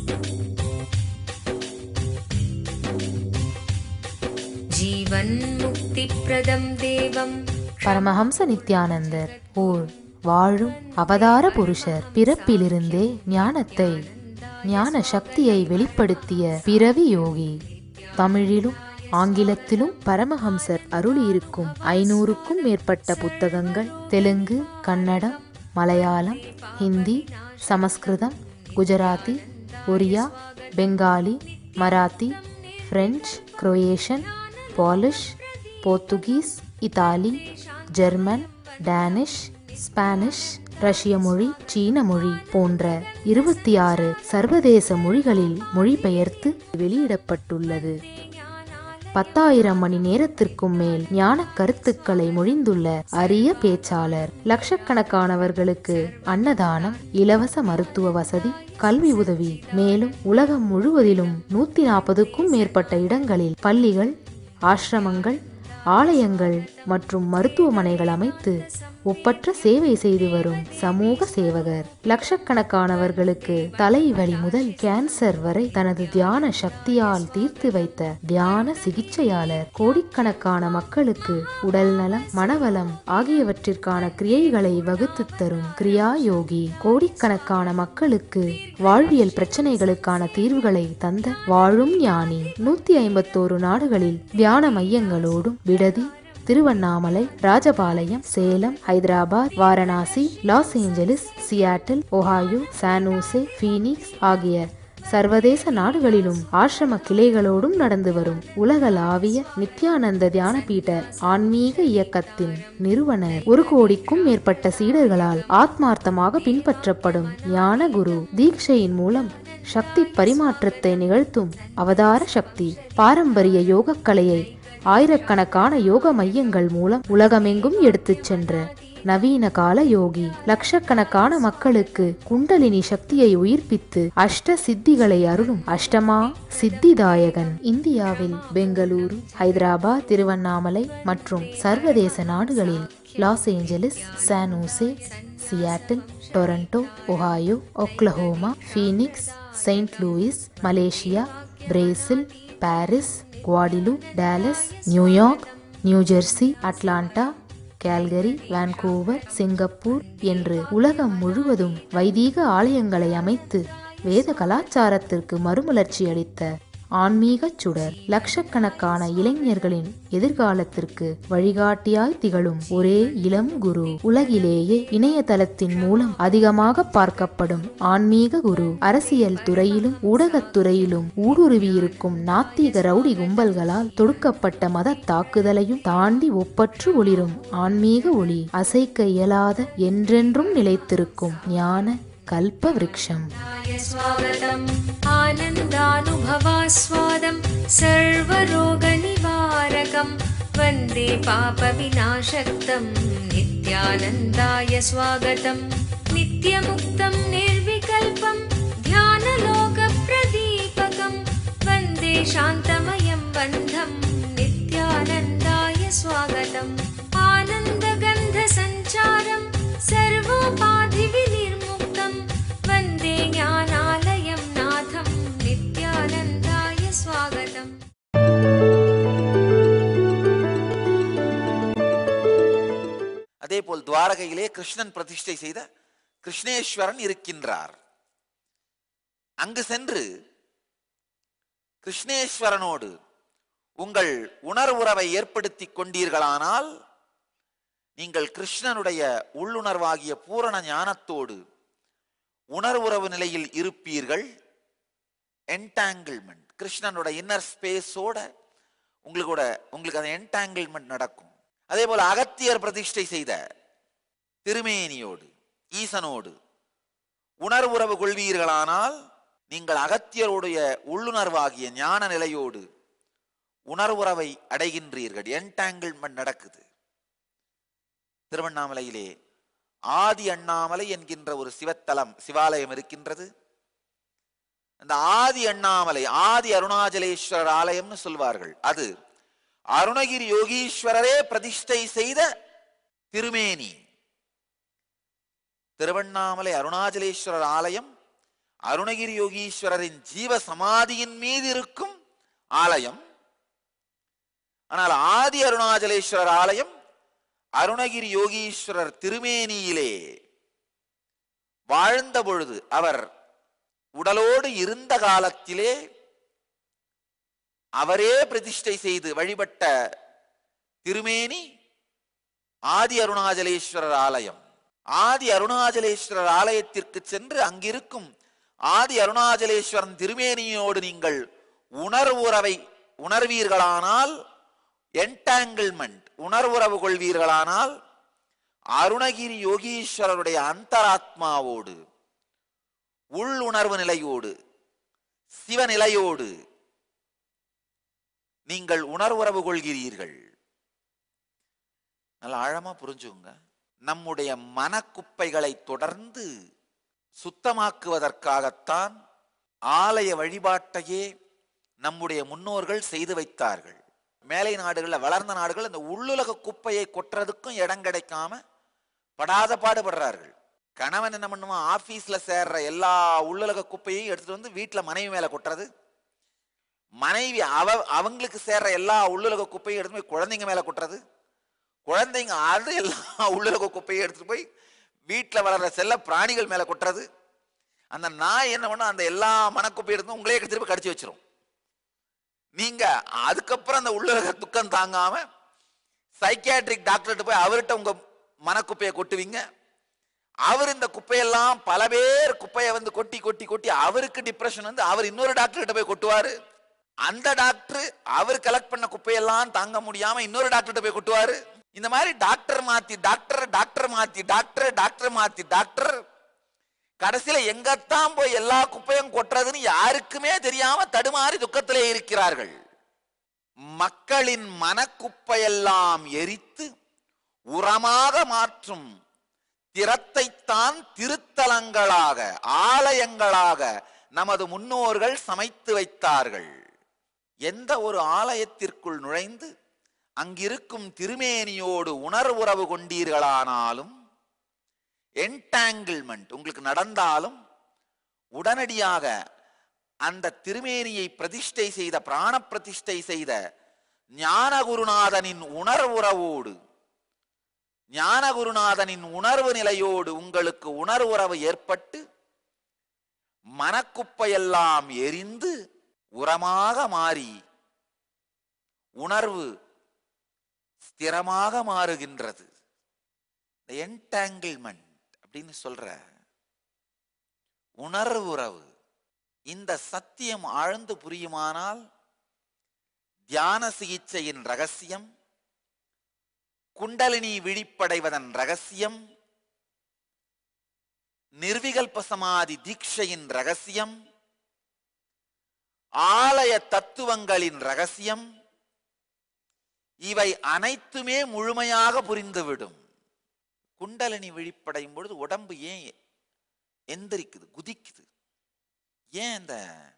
जीवन्मुक्तिप्रदं देवम् பரமஹம்ச நித்யானந்தர் ஓர் வாழும் அவதார புருஷர் பிறப்பிலிருந்தே ஞானத்தை ஞான சக்தியை வெளிப்படுத்திய பிறவி யோகி தமிழிலும் ஆங்கிலத்திலும் பரமஹம்சர் அருளியிருக்கும் ஐநூறுக்கும் மேற்பட்ட புத்தகங்கள் Telugu Kannada Malayalam Hindi Sanskrit Gujarati Oriya Bengali Marathi French Croatian Polish Portuguese Italy German Danish Spanish Russian மொழி சீன மொழி போன்ற இருபத்தி ஆறு சர்வதேச மொழிகளில் மொழிபெயர்த்து வெளியிடப்பட்டுள்ளது பத்தாயிரம் மணி நேரத்திற்கும் மேல் ஞான கருத்துக்களை மொழிந்துள்ள அரிய பேச்சாளர் லட்சக்கணக்கானவர்களுக்கு அன்னதானம் இலவச மருத்துவ வசதி கல்வி உதவி மேலும் உலகம் முழுவதிலும் நூத்தி நாற்பதுக்கும் மேற்பட்ட இடங்களில் பள்ளிகள் ஆசிரமங்கள் ஆலயங்கள் மற்றும் மருத்துவமனைகள் அமைத்து ஒப்பற்ற சேவை செய்து வரும் சமூக சேவகர் லட்சக்கணக்கானவர்களுக்கு தலைவலி முதல் கேன்சர் வரை தனது தியான சக்தியால் தீர்த்து வைத்த தியான சிகிச்சையாளர் கோடிக்கணக்கான மக்களுக்கு உடல் நலம் மனவளம் ஆகியவற்றிற்கான கிரியைகளை வகுத்து தரும் கிரியா யோகி கோடிக்கணக்கான மக்களுக்கு வாழ்வியல் பிரச்சனைகளுக்கான தீர்வுகளை தந்த வாழும் ஞானி நூத்தி ஐம்பத்தோரு நாடுகளில் தியான மையங்களோடும் விடுதி Tiruvannamalai Rajapalayam Salem Hyderabad Varanasi Los Angeles Seattle Ohio San Jose Phoenix ஆகிய சர்வதேச நாடுகளிலும் ஆசிரம கிளைகளோடும் நடந்து வரும் உலகளாவிய நித்யானந்த தியானபீட ஆன்மீக இயக்கத்தின் நிறுவனர் ஒரு கோடிக்கும் மேற்பட்ட சீடர்களால் ஆத்மார்த்தமாக பின்பற்றப்படும் ஞான குரு தீட்சையின் மூலம் சக்தி பரிமாற்றத்தை நிகழ்த்தும் அவதார சக்தி பாரம்பரிய யோகக்கலையை ஆயிரக்கணக்கான யோக மையங்கள் மூலம் உலகமெங்கும் எடுத்துச் சென்ற நவீன கால யோகி லட்சக்கணக்கான மக்களுக்கு குண்டலினி சக்தியை உயிர்ப்பித்து அஷ்ட சித்திகளை அருளும் அஷ்டமா சித்திதாயகன் இந்தியாவில் பெங்களூரு ஹைதராபாத் திருவண்ணாமலை மற்றும் சர்வதேச நாடுகளில் Los Angeles San Jose Seattle Toronto Ohio Oklahoma Phoenix Saint Louis Malaysia Brazil Paris Guadeloupe Dallas New York New Jersey Atlanta Calgary Vancouver Singapore என்று உலகம் முழுவதும் வைதீக ஆலயங்களை அமைத்து வேத கலாச்சாரத்திற்கு மறுமலர்ச்சி அளித்த ஆன்மீகச் சுடர் லட்சக்கணக்கான இளைஞர்களின் எதிர்காலத்திற்கு வழிகாட்டியாய் திகழும் ஒரே இளம் குரு உலகிலேயே இணையதளத்தின் மூலம் அதிகமாக பார்க்கப்படும் ஆன்மீக குரு அரசியல் துறையிலும் ஊடகத் துறையிலும் ஊடுருவியிருக்கும் நாத்திக ரவுடி கும்பல்களால் தொடுக்கப்பட்ட மத தாக்குதலையும் தாண்டி ஒப்பற்று ஒளிரும் ஆன்மீக ஒளி அசைக்க இயலாத என்றென்றும் நிலைத்திருக்கும் ஞான கல்ப விருட்சம் य स्वागतम् आनन्दानुभवास्वादं सर्वरोगनिवारकं वन्दे पापविनाशक्तं नित्यानन्दाय स्वागतम् नित्यमुक्तं निर्विकल्पं ध्यानलोकप्रदीपकं वन्दे शान्तमयं बन्धं नित्यानन्दाय स्वागतम् आनन्दगन्धसञ्चारं सर्वोपाधिविनिर्मुक्तं वन्दे ज्ञानालयं नाथं नित्यानन्दाय स्वागतम् அதேபோல் துவாரகையிலே கிருஷ்ணன் பிரதிஷ்டை செய்த கிருஷ்ணேஸ்வரன் இருக்கின்றார் அங்கு சென்று கிருஷ்ணேஸ்வரனோடு உங்கள் உணர்வுறவை ஏற்படுத்திக் கொண்டீர்களானால் நீங்கள் கிருஷ்ணனுடைய உள்ளுணர்வாகிய பூரண ஞானத்தோடு உணர்வுறவு நிலையில் இருப்பீர்கள் என்டாங்கிள்மெண்ட் கிருஷ்ணனோட இன்னர் ஸ்பேஸோட உங்களுக்கு கூட உங்களுக்கு அந்த என்டாங்கிள்மெண்ட் நடக்கும் அதே போல அகத்தியர் பிரதிஷ்டை செய்த திருமேனியோடு ஈசனோடு உணர்வுறவு கொள்வீர்களானால் நீங்கள் அகத்தியருடைய உள்ளுணர்வாகிய ஞான நிலையோடு உணர்வுறவை அடைகின்றீர்கள் என்டாங்கிள்மெண்ட் நடக்குது திருவண்ணாமலையிலே ஆதி அண்ணாமலை என்கின்ற ஒரு சிவத்தலம் சிவாலயம் இருக்கின்றது அந்த ஆதி அண்ணாமலை ஆதி அருணாச்சலேஸ்வரர் ஆலயம்னு சொல்வார்கள் அது அருணகிரி யோகீஸ்வரரே பிரதிஷ்டை செய்த திருமேனி திருவண்ணாமலை அருணாச்சலேஸ்வரர் ஆலயம் அருணகிரி யோகீஸ்வரரின் ஜீவ சமாதியின் மீது இருக்கும் ஆலயம் ஆனால் ஆதி அருணாச்சலேஸ்வரர் ஆலயம் அருணகிரி யோகீஸ்வரர் திருமேனியிலே வாழ்ந்த பொழுது அவர் உடலோடு இருந்த காலத்திலே அவரே பிரதிஷ்டை செய்து வழிபட்ட திருமேனி ஆதி அருணாச்சலேஸ்வரர் ஆலயம் ஆதி அருணாச்சலேஸ்வரர் ஆலயத்திற்கு சென்று அங்கிருக்கும் ஆதி அருணாச்சலேஸ்வரன் திருமேனியோடு நீங்கள் உணர்வுறவை உணர்வீர்களானால் என்டாங்கிள்மெண்ட் உணர்வுறவு கொள்வீர்களானால் அருணகிரி யோகீஸ்வரருடைய அந்தராத்மாவோடு உள்ளுணர்வு நிலையோடு சிவநிலையோடு நீங்கள் உணர்வுறவு கொள்கிறீர்கள் நல்லா ஆழமா புரிஞ்சுங்க நம்முடைய மனக்குப்பைகளை தொடர்ந்து சுத்தமாக்குவதற்காகத்தான் ஆலய வழிபாட்டையே நம்முடைய முன்னோர்கள் செய்து வைத்தார்கள் மேலை நாடுகளில் வளர்ந்த நாடுகள் இந்த உள்ளுலக குப்பையை கொட்டுறதுக்கும் இடம் கிடைக்காம படாத பாடுபடுறார்கள் கணவன் என்ன பண்ணுவான் ஆபீஸ்ல சேர்ற எல்லா உள்ளுலக குப்பையையும் எடுத்துட்டு வந்து வீட்டுல மனைவி மேல கொட்டுறது மனைவி அவ அவங்களுக்கு சேர்ற எல்லா உள்ளுலக குப்பையும் எடுத்து போய் குழந்தைங்க மேல கொட்டுறது குழந்தைங்க அது எல்லா உள்ளுலக குப்பையும் எடுத்துட்டு போய் வீட்டில் வளர்ற செல்ல பிராணிகள் மேல கொட்டுறது அந்த நாய் என்ன பண்ணும் அந்த எல்லா மனக்குப்பையும் எடுத்து உங்களே திருப்பி கடிச்சு வச்சிரும் நீங்க அதுக்கப்புறம் அந்த உள்ளுலக துக்கம் தாங்காம சைக்கியாட்ரிக் டாக்டர்கிட்ட போய் அவர்கிட்ட உங்க மனக்குப்பையை கொட்டுவீங்க அவர் இந்த குப்பையெல்லாம் பல பேர் குப்பையை வந்து கொட்டி கொட்டி கொட்டி அவருக்கு டிப்ரெஷன் வந்து அவர் இன்னொரு டாக்டர் கிட்ட போய் கொட்டுவாரு அந்த டாக்டர் அவர் கலெக்ட் பண்ண குப்பையெல்லாம் தாங்க முடியாம இன்னொரு டாக்டர் போய் கொட்டுவாரு இந்த மாதிரி டாக்டர் மாத்தி டாக்டர் டாக்டர் மாத்தி டாக்டர் டாக்டர் மாத்தி டாக்டர் கடைசியில எங்கத்தான் போய் எல்லா குப்பையும் கொட்டுறதுன்னு யாருக்குமே தெரியாம தடுமாறி துக்கத்திலே இருக்கிறார்கள் மக்களின் மனக்குப்பையெல்லாம் எரித்து உரமாக மாற்றும் திறத்தைத்தான் திருத்தலங்களாக ஆலயங்களாக நமது முன்னோர்கள் சமைத்து வைத்தார்கள் எந்த ஒரு ஆலயத்திற்குள் நுழைந்து அங்கிருக்கும் திருமேனியோடு உணர்வுறவு கொண்டீர்களானாலும் என்டாங்கிள்மெண்ட் உங்களுக்கு நடந்தாலும் உடனடியாக அந்த திருமேனியை பிரதிஷ்டை செய்த பிராண பிரதிஷ்டை செய்த ஞானகுருநாதனின் உணர்வுறவோடு ஞானகுருநாதனின் உணர்வு நிலையோடு உங்களுக்கு உணர்வுறவு ஏற்பட்டு மனக்குப்பையெல்லாம் எரிந்து உரமாக மாறி உணர்வு ஸ்திரமாக மாறுகின்றது என்டாங்கிள்மெண்ட் அப்படின்னு சொல்ற உணர்வு உறவு இந்த சத்தியம் ஆழ்ந்து புரியுமானால் தியான சிகிச்சையின் ரகசியம் குண்டலினி விழிப்படைவதன் ரகசியம் நிர்விகல்ப சமாதி தீட்சையின் ரகசியம் ஆலய தத்துவங்களின் ரகசியம் இவை அனைத்துமே முழுமையாக புரிந்துவிடும் குண்டலினி விழிப்படையும் பொழுது உடம்பு ஏன் எந்திரிக்குது குதிக்குது ஏன் இந்த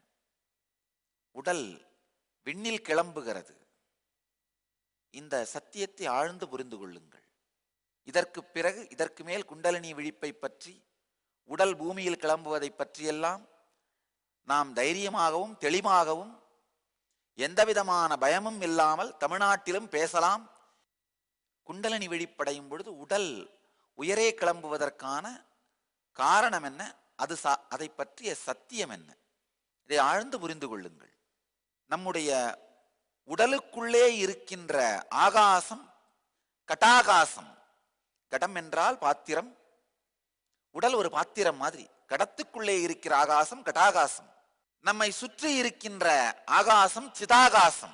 உடல் விண்ணில் கிளம்புகிறது இந்த சத்தியத்தை ஆழ்ந்து புரிந்து கொள்ளுங்கள் இதற்கு பிறகு இதற்கு மேல் குண்டலினி விழிப்பை பற்றி உடல் பூமியில் கிளம்புவதை பற்றியெல்லாம் நாம் தைரியமாகவும் தெளிவாகவும் எந்தவிதமான பயமும் இல்லாமல் தமிழ்நாட்டிலும் பேசலாம் குண்டலினி விழிப்படையும் பொழுது உடல் உயரே கிளம்புவதற்கான காரணம் என்ன அது சா அதை பற்றிய சத்தியம் என்ன இதை ஆழ்ந்து புரிந்து கொள்ளுங்கள் நம்முடைய உடலுக்குள்ளே இருக்கின்ற ஆகாசம் கட்டாகாசம் கடம் என்றால் பாத்திரம் உடல் ஒரு பாத்திரம் மாதிரி கடத்துக்குள்ளே இருக்கிற ஆகாசம் கட்டாகாசம் நம்மை சுற்றி இருக்கின்ற ஆகாசம் சிதாகாசம்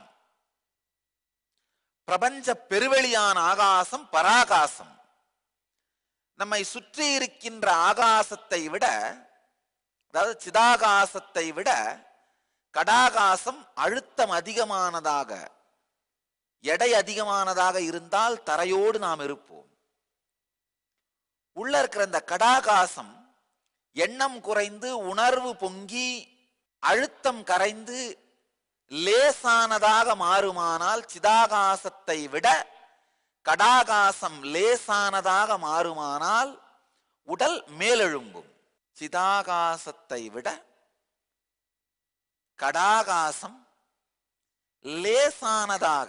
பிரபஞ்ச பெருவெளியான ஆகாசம் பராகாசம் நம்மை சுற்றி இருக்கின்ற ஆகாசத்தை விட அதாவது சிதாகாசத்தை விட கடாகாசம் அழுத்தம் அதிகமானதாக எடை அதிகமானதாக இருந்தால் தரையோடு நாம் இருப்போம் உள்ள இருக்கிற இந்த கடாகாசம் எண்ணம் குறைந்து உணர்வு பொங்கி அழுத்தம் கரைந்து லேசானதாக மாறுமானால் சிதாகாசத்தை விட கடாகாசம் லேசானதாக மாறுமானால் உடல் மேலெழும்பும் சிதாகாசத்தை விட கடாகாசம் லேசானதாக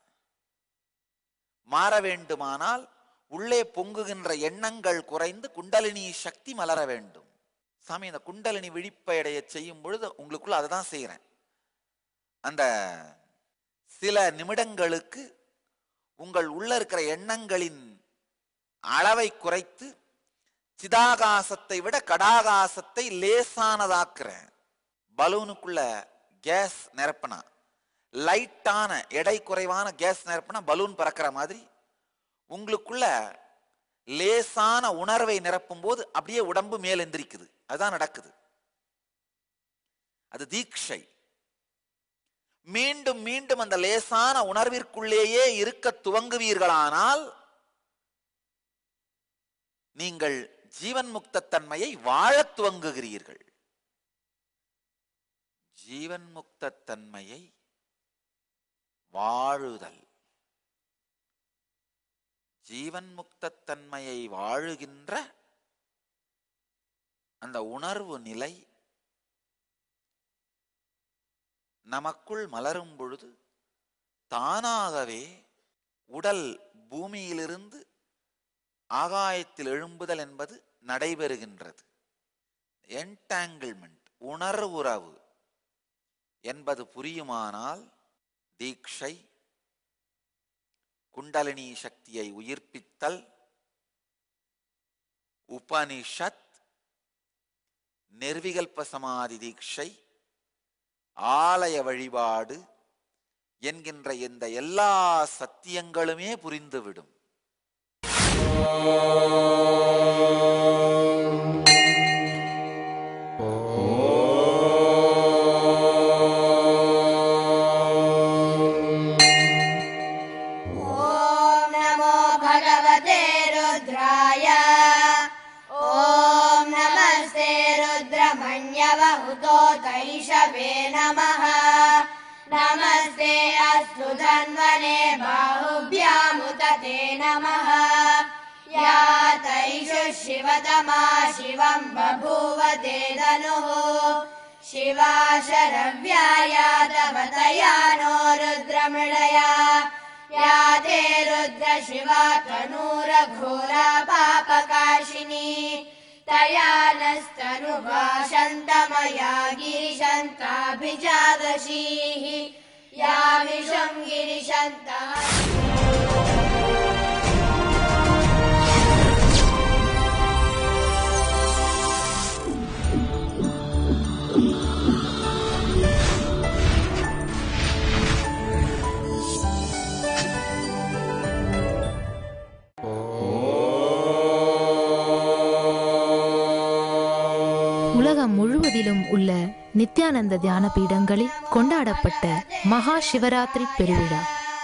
மாற வேண்டுமானால் உள்ளே பொங்குகின்ற எண்ணங்கள் குறைந்து குண்டலினி சக்தி மலர வேண்டும் சாமி இந்த குண்டலினி விழிப்பை அடைய செய்யும் பொழுது உங்களுக்குள்ள அதை தான் செய்கிறேன் அந்த சில நிமிடங்களுக்கு உங்கள் உள்ள இருக்கிற எண்ணங்களின் அளவை குறைத்து சிதாகாசத்தை விட கடாகாசத்தை லேசானதாக்குறேன் பலூனுக்குள்ள கேஸ் நிரப்பினா லைட்டான எடை குறைவான கேஸ் நிரப்பினா பலூன் பறக்கிற மாதிரி உங்களுக்குள்ள லேசான உணர்வை நிரப்பும் போது அப்படியே உடம்பு மேல் எந்திரிக்குது அதுதான் நடக்குது அது தீட்சை மீண்டும் மீண்டும் அந்த லேசான உணர்விற்குள்ளேயே இருக்க துவங்குவீர்களானால் நீங்கள் ஜீவன் முக்த தன்மையை வாழத் துவங்குகிறீர்கள் ஜீவன் முக்த தன்மையை வாழுதல் ஜீவன் முக்த தன்மையை வாழுகின்ற அந்த உணர்வு நிலை நமக்குள் மலரும் பொழுது தானாகவே உடல் பூமியிலிருந்து ஆகாயத்தில் எழும்புதல் என்பது நடைபெறுகின்றது என்டாங்கிள்மெண்ட் உணர்வுறவு என்பது புரியுமானால் தீட்சை குண்டலினி சக்தியை உயிர்ப்பித்தல் உபனிஷத் நிர்விகல்ப சமாதி தீட்சை ஆலய வழிபாடு என்கின்ற இந்த எல்லா சத்தியங்களுமே புரிந்துவிடும் ॐ नमो भगवते रुद्राय ॐ नमस्ते रुद्रमण्यवहुतो तैषवे नमः नमस्ते अस्तु धन्वने बाहुभ्यामुदते नमः या तैषु शिवतमा शिवम् बभूव ते धनुः शिवा शरव्याया तव तया नो रुद्रमृळया या ते रुद्र शिवा तनूरघोरा पापकाशिनी तया नस्तनुभाषन्तमया गिरिशन्ताभिजादशीः या विषम् गिरिशन्तः உலகம் முழுவதிலும் உள்ள நித்யானந்த தியான பீடங்களில் கொண்டாடப்பட்ட மகா சிவராத்திரி பெருவிழா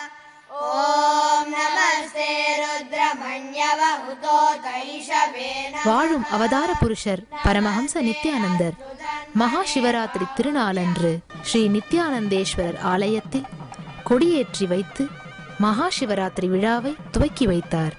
ॐ नमस्ते रुद्रमण्यवहुतो तैषवे नमः வாழும் அவதார புருஷர் பரமஹம்ச நித்யானந்தர் மகா சிவராத்திரி திருநாளன்று ஸ்ரீ நித்யானந்தேஸ்வரர் ஆலயத்தில் கொடியேற்றி வைத்து மகா சிவராத்திரி விழாவை துவக்கி வைத்தார்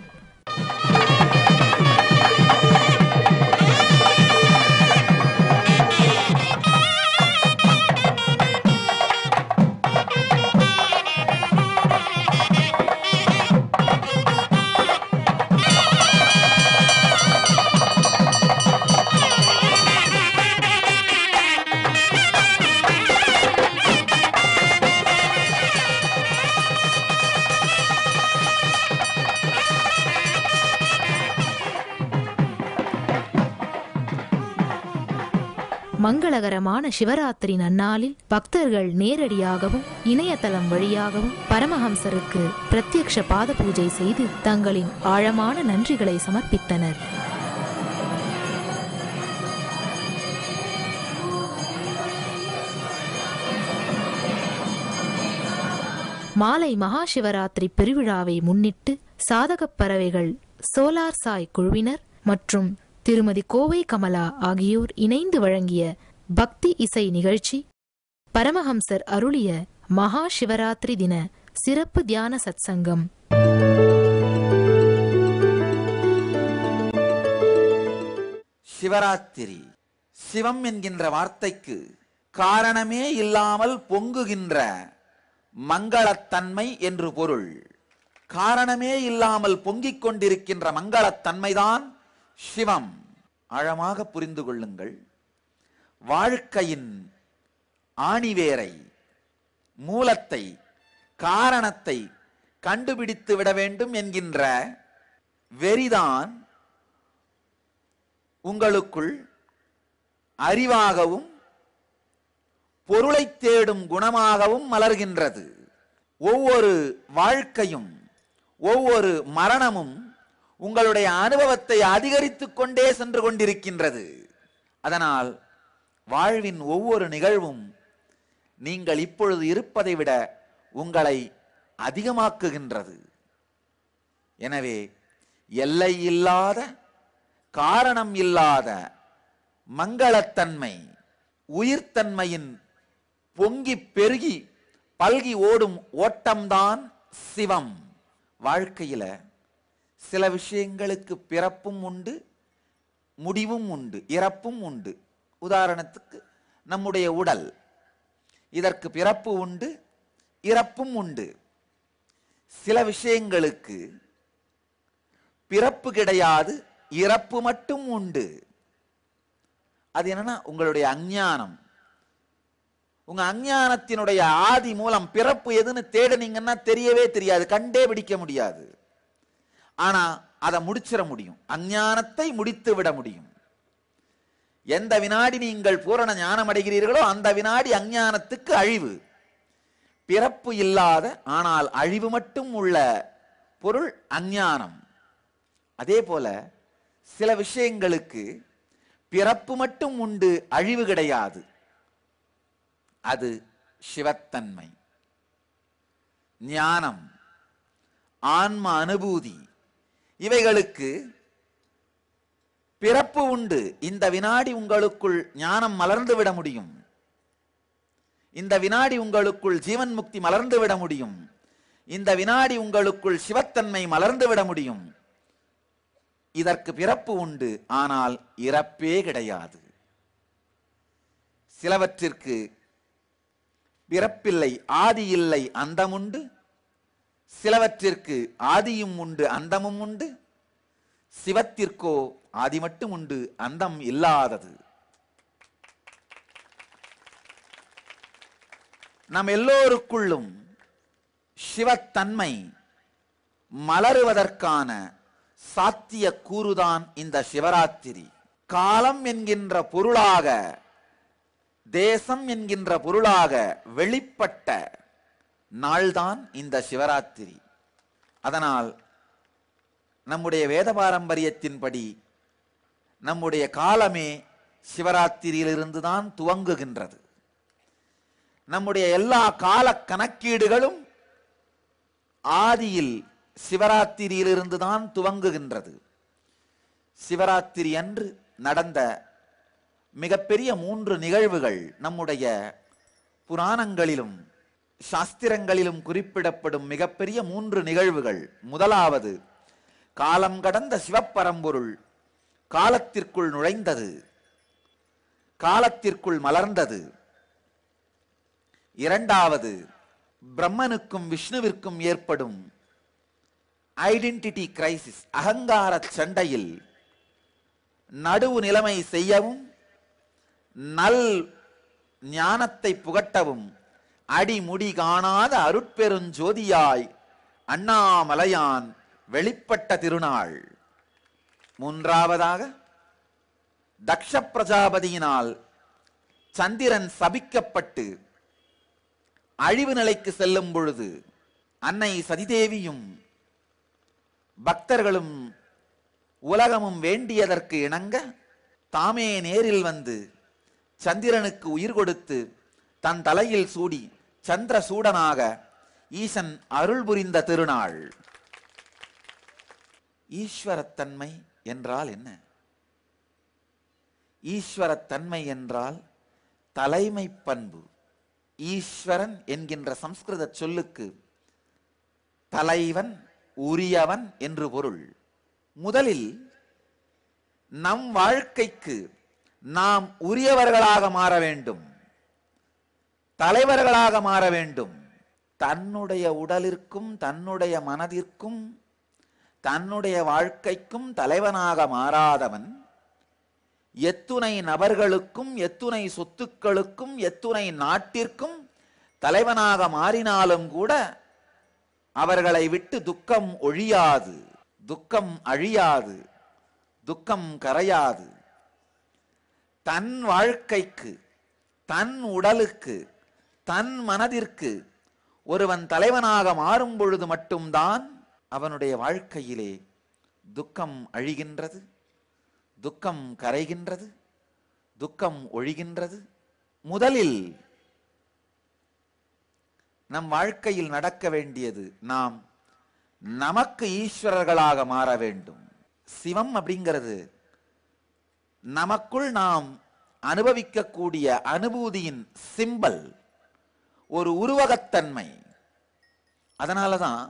மங்களகரமான சிவராத்திரி நன்னாளில் பக்தர்கள் நேரடியாகவும் இணையதளம் வழியாகவும் பரமஹம்சருக்கு பிரத்யக்ஷ பாத பூஜை செய்து தங்களின் ஆழமான நன்றிகளை சமர்ப்பித்தனர் மாலை மகா சிவராத்திரி பெருவிழாவை முன்னிட்டு சாதகப் பறவைகள் சோலார் சாய் குழுவினர் மற்றும் திருமதி கோவை கமலா ஆகியோர் இணைந்து வழங்கிய பக்தி இசை நிகழ்ச்சி பரமஹம்சர் அருளிய மகா சிவராத்திரி தின சிறப்பு தியான சத்சங்கம் சிவராத்திரி சிவம் என்கின்ற வார்த்தைக்கு காரணமே இல்லாமல் பொங்குகின்ற மங்களத்தன்மை என்று பொருள் காரணமே இல்லாமல் பொங்கிக் கொண்டிருக்கின்ற மங்களத்தன்மைதான் சிவம் ஆழமாக புரிந்து கொள்ளுங்கள் வாழ்க்கையின் ஆணிவேரை மூலத்தை காரணத்தை கண்டுபிடித்து விட வேண்டும் என்கின்ற வெறிதான் உங்களுக்குள் அறிவாகவும் பொருளை தேடும் குணமாகவும் மலர்கின்றது ஒவ்வொரு வாழ்க்கையும் ஒவ்வொரு மரணமும் உங்களுடைய அனுபவத்தை அதிகரித்துக் கொண்டே சென்று கொண்டிருக்கின்றது அதனால் வாழ்வின் ஒவ்வொரு நிகழ்வும் நீங்கள் இப்பொழுது இருப்பதை விட உங்களை அதிகமாக்குகின்றது எனவே எல்லை இல்லாத காரணம் இல்லாத மங்களத்தன்மை உயிர்த்தன்மையின் பொங்கி பெருகி பல்கி ஓடும் ஓட்டம்தான் சிவம் வாழ்க்கையில சில விஷயங்களுக்கு பிறப்பும் உண்டு முடிவும் உண்டு இறப்பும் உண்டு உதாரணத்துக்கு நம்முடைய உடல் இதற்கு பிறப்பு உண்டு இறப்பும் உண்டு சில விஷயங்களுக்கு பிறப்பு கிடையாது இறப்பு மட்டும் உண்டு அது என்னன்னா உங்களுடைய அஞ்ஞானம் உங்க அஞ்ஞானத்தினுடைய ஆதி மூலம் பிறப்பு எதுன்னு தேடுனீங்கன்னா தெரியவே தெரியாது கண்டே பிடிக்க முடியாது ஆனா அதை முடிச்சிட முடியும் அஞ்ஞானத்தை முடித்து விட முடியும் எந்த வினாடி நீங்கள் பூரண ஞானம் அடைகிறீர்களோ அந்த வினாடி அஞ்ஞானத்துக்கு அழிவு பிறப்பு இல்லாத ஆனால் அழிவு மட்டும் உள்ள பொருள் அஞ்ஞானம் அதே போல சில விஷயங்களுக்கு பிறப்பு மட்டும் உண்டு அழிவு கிடையாது அது சிவத்தன்மை ஞானம் ஆன்ம அனுபூதி இவைகளுக்கு பிறப்பு உண்டு இந்த வினாடி உங்களுக்குள் ஞானம் மலர்ந்து விட முடியும் இந்த வினாடி உங்களுக்குள் ஜீவன் முக்தி மலர்ந்து விட முடியும் இந்த வினாடி உங்களுக்குள் சிவத்தன்மை மலர்ந்து விட முடியும் இதற்கு பிறப்பு உண்டு ஆனால் இறப்பே கிடையாது சிலவற்றிற்கு பிறப்பில்லை ஆதி இல்லை அந்தமுண்டு சிலவற்றிற்கு ஆதியும் உண்டு அந்தமும் உண்டு சிவத்திற்கோ ஆதி மட்டும் உண்டு அந்தம் இல்லாதது நம் எல்லோருக்குள்ளும் சிவத்தன்மை மலருவதற்கான சாத்திய கூறுதான் இந்த சிவராத்திரி காலம் என்கின்ற பொருளாக தேசம் என்கின்ற பொருளாக வெளிப்பட்ட நாள்தான் இந்த சிவராத்திரி அதனால் நம்முடைய வேத பாரம்பரியத்தின்படி நம்முடைய காலமே சிவராத்திரியிலிருந்து தான் துவங்குகின்றது நம்முடைய எல்லா கால கணக்கீடுகளும் ஆதியில் சிவராத்திரியிலிருந்து தான் துவங்குகின்றது சிவராத்திரி அன்று நடந்த மிகப்பெரிய மூன்று நிகழ்வுகள் நம்முடைய புராணங்களிலும் சாஸ்திரங்களிலும் குறிப்பிடப்படும் மிகப்பெரிய மூன்று நிகழ்வுகள் முதலாவது காலம் கடந்த சிவப்பரம்பொருள் காலத்திற்குள் நுழைந்தது காலத்திற்குள் மலர்ந்தது இரண்டாவது பிரம்மனுக்கும் விஷ்ணுவிற்கும் ஏற்படும் ஐடென்டிட்டி கிரைசிஸ் அகங்கார சண்டையில் நடுவு நிலைமை செய்யவும் நல் ஞானத்தை புகட்டவும் அடிமுடி காணாத அருட்பெருஞ்சோதியாய் அண்ணாமலையான் வெளிப்பட்ட திருநாள் மூன்றாவதாக தக்ஷ பிரஜாபதியினால் சந்திரன் சபிக்கப்பட்டு அழிவு நிலைக்கு செல்லும் பொழுது அன்னை சதிதேவியும் பக்தர்களும் உலகமும் வேண்டியதற்கு இணங்க தாமே நேரில் வந்து சந்திரனுக்கு உயிர் கொடுத்து தன் தலையில் சூடி சந்திர சூடனாக ஈசன் அருள் புரிந்த திருநாள் ஈஸ்வரத்தன்மை என்றால் என்ன ஈஸ்வரத்தன்மை என்றால் தலைமை பண்பு ஈஸ்வரன் என்கின்ற சம்ஸ்கிருத சொல்லுக்கு தலைவன் உரியவன் என்று பொருள் முதலில் நம் வாழ்க்கைக்கு நாம் உரியவர்களாக மாற வேண்டும் தலைவர்களாக மாற வேண்டும் தன்னுடைய உடலிற்கும் தன்னுடைய மனதிற்கும் தன்னுடைய வாழ்க்கைக்கும் தலைவனாக மாறாதவன் எத்துணை நபர்களுக்கும் எத்துணை சொத்துக்களுக்கும் எத்துணை நாட்டிற்கும் தலைவனாக மாறினாலும் கூட அவர்களை விட்டு துக்கம் ஒழியாது துக்கம் அழியாது துக்கம் கரையாது தன் வாழ்க்கைக்கு தன் உடலுக்கு தன் மனதிற்கு ஒருவன் தலைவனாக மாறும் பொழுது மட்டும்தான் அவனுடைய வாழ்க்கையிலே துக்கம் அழிகின்றது துக்கம் கரைகின்றது துக்கம் ஒழிகின்றது முதலில் நம் வாழ்க்கையில் நடக்க வேண்டியது நாம் நமக்கு ஈஸ்வரர்களாக மாற வேண்டும் சிவம் அப்படிங்கிறது நமக்குள் நாம் அனுபவிக்கக்கூடிய அனுபூதியின் சிம்பல் ஒரு உருவகத்தன்மை அதனால தான்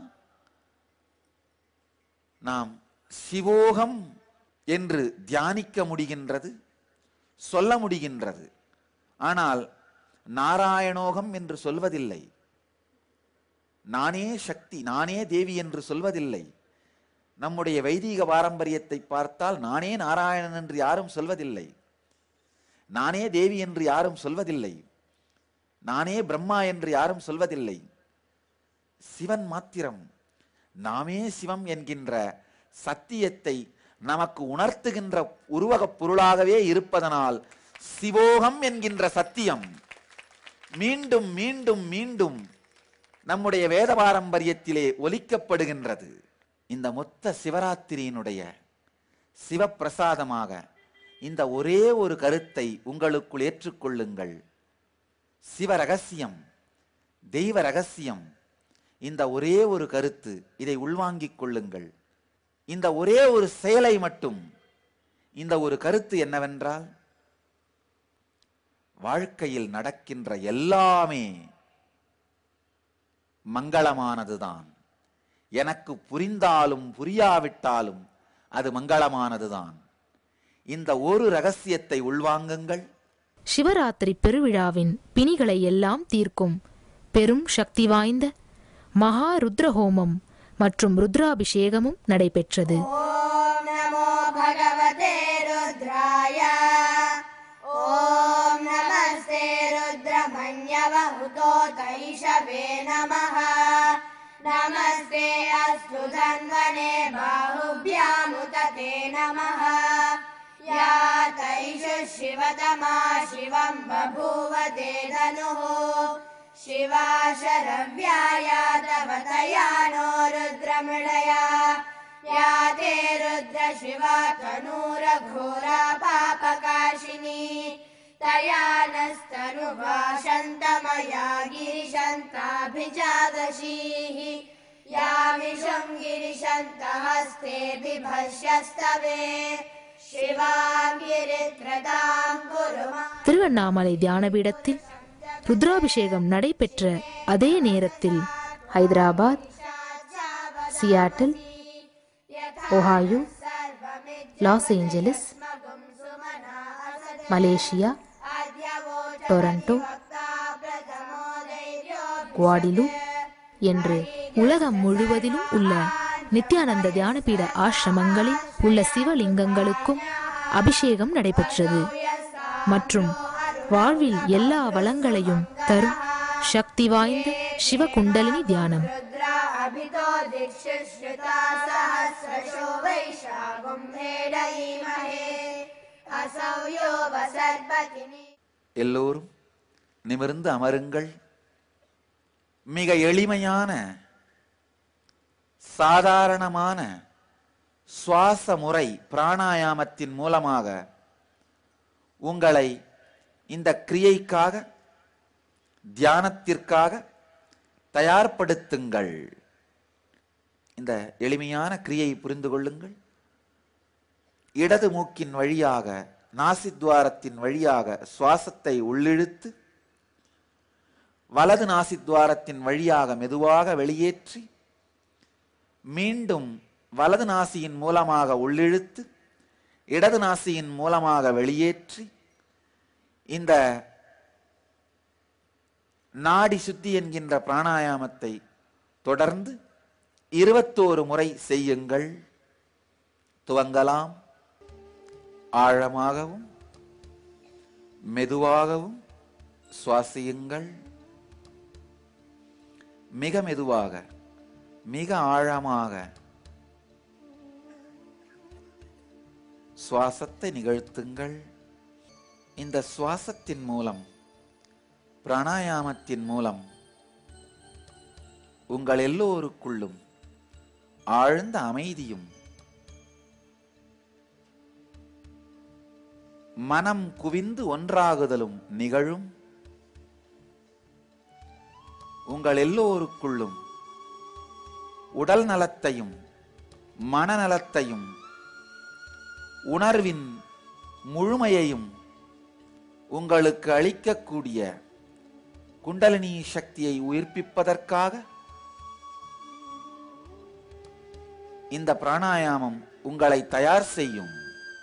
நாம் சிவோகம் என்று தியானிக்க முடிகின்றது சொல்ல முடிகின்றது ஆனால் நாராயணோகம் என்று சொல்வதில்லை நானே சக்தி நானே தேவி என்று சொல்வதில்லை நம்முடைய வைதீக பாரம்பரியத்தை பார்த்தால் நானே நாராயணன் என்று யாரும் சொல்வதில்லை நானே தேவி என்று யாரும் சொல்வதில்லை நானே பிரம்மா என்று யாரும் சொல்வதில்லை சிவன் மாத்திரம் நாமே சிவம் என்கின்ற சத்தியத்தை நமக்கு உணர்த்துகின்ற உருவகப் பொருளாகவே இருப்பதனால் சிவோகம் என்கின்ற சத்தியம் மீண்டும் மீண்டும் மீண்டும் நம்முடைய வேத பாரம்பரியத்திலே ஒலிக்கப்படுகின்றது இந்த மொத்த சிவராத்திரியினுடைய சிவப்பிரசாதமாக இந்த ஒரே ஒரு கருத்தை உங்களுக்குள் ஏற்றுக்கொள்ளுங்கள் சிவ ரகசியம் தெய்வ ரகசியம் இந்த ஒரே ஒரு கருத்து இதை உள்வாங்கிக் கொள்ளுங்கள் இந்த ஒரே ஒரு செயலை மட்டும் இந்த ஒரு கருத்து என்னவென்றால் வாழ்க்கையில் நடக்கின்ற எல்லாமே மங்களமானதுதான் எனக்கு புரிந்தாலும் புரியாவிட்டாலும் அது மங்களமானதுதான் இந்த ஒரு ரகசியத்தை உள்வாங்குங்கள் சிவராத்திரி பெருவிழாவின் பிணிகளை எல்லாம் தீர்க்கும் பெரும் சக்தி வாய்ந்த மகா ருத்ர ஹோமம் மற்றும் ருத்ராபிஷேகமும் நடைபெற்றது ॐ नमो भगवते रुद्राय ॐ नमस्ते रुद्रमन्यवहुतो तैषवे नमः नमस्ते अस्तु धन्वने बाहुभ्यामुत ते नमः या तैष शिवतमा शिवं बभूव ते धनुः शिवा शरव्याया तव तया नो रुद्रमृडया या ते रुद्र शिवा तनूरघोरा पापकाशिनी तया नस्तनुभाषन्तमया गिरिशन्ताभिजादशीः यामिषं गिरिशन्तहस्ते बिभष्यस्तवे शिवां गिरित्रतां कुरु मा திருவண்ணாமலை தியானபீடத்தில் ருத்ராபிஷேகம் நடைபெற்ற அதே நேரத்தில் Hyderabad Seattle Ohio Los Angeles Malaysia Toronto Guadeloupe என்று உலகம் முழுவதிலும் உள்ள நித்யானந்த தியானபீட ஆசிரமங்களில் உள்ள சிவலிங்கங்களுக்கும் அபிஷேகம் நடைபெற்றது மற்றும் வாழ்வில் எல்லா வளங்களையும் தரும் சக்தி வாய்ந்த சிவகுண்டலினி தியானம் रुद्रा अभितो दिक्षुश्रुता सहस्रशो वैशाखं भेडयीमहे असौ यो वसर्पतिनि எல்லோரும் நிமிர்ந்து அமருங்கள் மிக எளிமையான சாதாரணமான சுவாச முறை பிராணாயாமத்தின் மூலமாக உங்களை இந்த கிரியைக்காக தியானத்திற்காக தயார்படுத்துங்கள் இந்த எளிமையான கிரியை புரிந்து கொள்ளுங்கள் இடது மூக்கின் வழியாக நாசித்வாரத்தின் வழியாக சுவாசத்தை உள்ளிழுத்து வலது நாசித்வாரத்தின் வழியாக மெதுவாக வெளியேற்றி மீண்டும் வலது நாசியின் மூலமாக உள்ளிழுத்து இடது நாசியின் மூலமாக வெளியேற்றி இந்த நாடி சுத்தி என்கின்ற பிராணாயாமத்தை தொடர்ந்து இருபத்தோரு முறை செய்யுங்கள் துவங்கலாம் ஆழமாகவும் மெதுவாகவும் சுவாசியுங்கள் மிக மெதுவாக மிக ஆழமாக சுவாசத்தை நிகழ்த்துங்கள் இந்த சுவாசத்தின் மூலம் பிராணாயாமத்தின் மூலம் உங்கள் எல்லோருக்குள்ளும் ஆழ்ந்த அமைதியும் மனம் குவிந்து ஒன்றாகுதலும் நிகழும் உங்கள் எல்லோருக்குள்ளும் உடல் நலத்தையும் மனநலத்தையும் உணர்வின் முழுமையையும் உங்களுக்கு அளிக்கக்கூடிய குண்டலினி சக்தியை உயிர்ப்பிப்பதற்காக இந்த பிராணாயாமம் உங்களை தயார் செய்யும்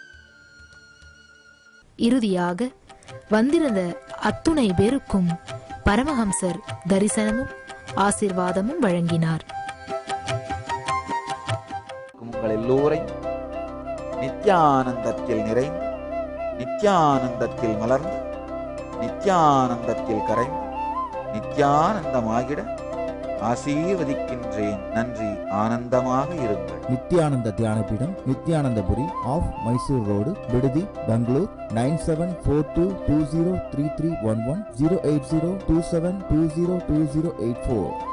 இறுதியாக வந்திருந்த அத்துணை பேருக்கும் பரமஹம்சர் தரிசனமும் ஆசிர்வாதமும் வழங்கினார் உங்கள் எல்லோரையும் நித்யானந்தத்தில் நிறைந்து நித்யானந்தத்தில் மலர்ந்து நித்யானந்தத்தில் கரைந்து நித்யானந்தமாகிட ஆசீர்வதிக்கின்றேன் நன்றி ஆனந்தமாக இருங்கள் நித்யானந்த தியானபீடம் நித்யானந்தபுரி ஆஃப் மைசூர் ரோடு விடுதி Bangalore nine seven four two two zero three three one one zero eight zero two seven two zero two zero eight four